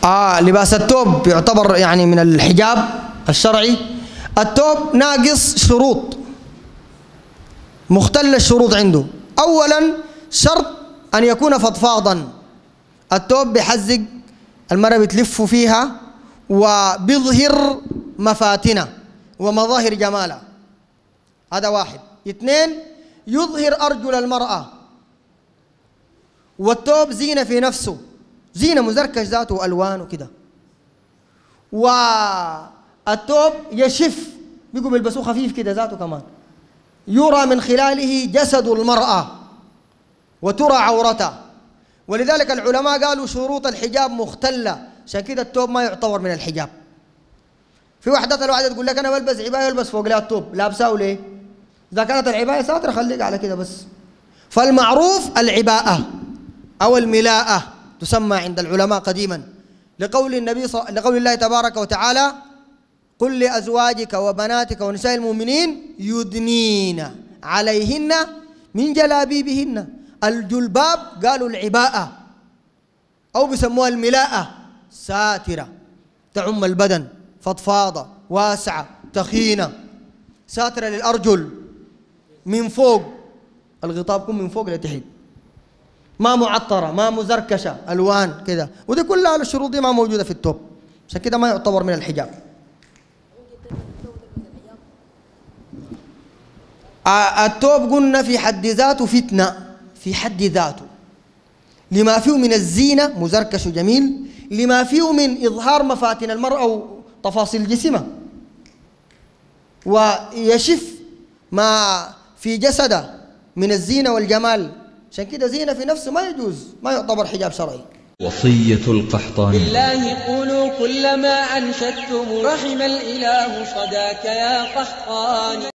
آه لباس الثوب يعتبر يعني من الحجاب الشرعي الثوب ناقص شروط مختل الشروط عنده أولا شرط أن يكون فضفاضا الثوب بحزق المرأة بتلف فيها وبيظهر مفاتنه ومظاهر جمالها هذا واحد اثنين يظهر أرجل المرأة والثوب زينة في نفسه زينة مزركش ذاته وألوان وكده والثوب يشف بيقوا بيلبسوه خفيف كده ذاته كمان يرى من خلاله جسد المرأة وترى عورتها ولذلك العلماء قالوا شروط الحجاب مختلة عشان كده الثوب ما يعتبر من الحجاب في وحدات الواحدة تقول لك أنا بلبس عباية يلبس فوق لها الثوب لابساه ليه؟ إذا كانت العباية ساترة خليك على كده بس فالمعروف العباءة أو الملاءة تسمى عند العلماء قديما لقول النبي صل... لقول الله تبارك وتعالى قل لأزواجك وبناتك ونساء المؤمنين يدنين عليهن من جلابيبهن الجلباب قالوا العباءة أو بيسموها الملاءة ساترة تعم البدن فضفاضة واسعة تخينة ساترة للأرجل من فوق الغطاء بكون من فوق لتحت ما معطرة ما مزركشة ألوان كذا ودي كلها الشروط دي ما موجودة في التوب عشان كده ما يعتبر من الحجاب آه، التوب قلنا في حد ذاته فتنة في حد ذاته لما فيه من الزينة مزركش وجميل لما فيه من إظهار مفاتن المرأة وتفاصيل جسمها ويشف ما في جسده من الزينة والجمال عشان كده زينة في نفسه ما يجوز ما يعتبر حجاب شرعي وصية القحطاني بالله قولوا كل ما أنشدتم رحم الإله صداك يا قحطان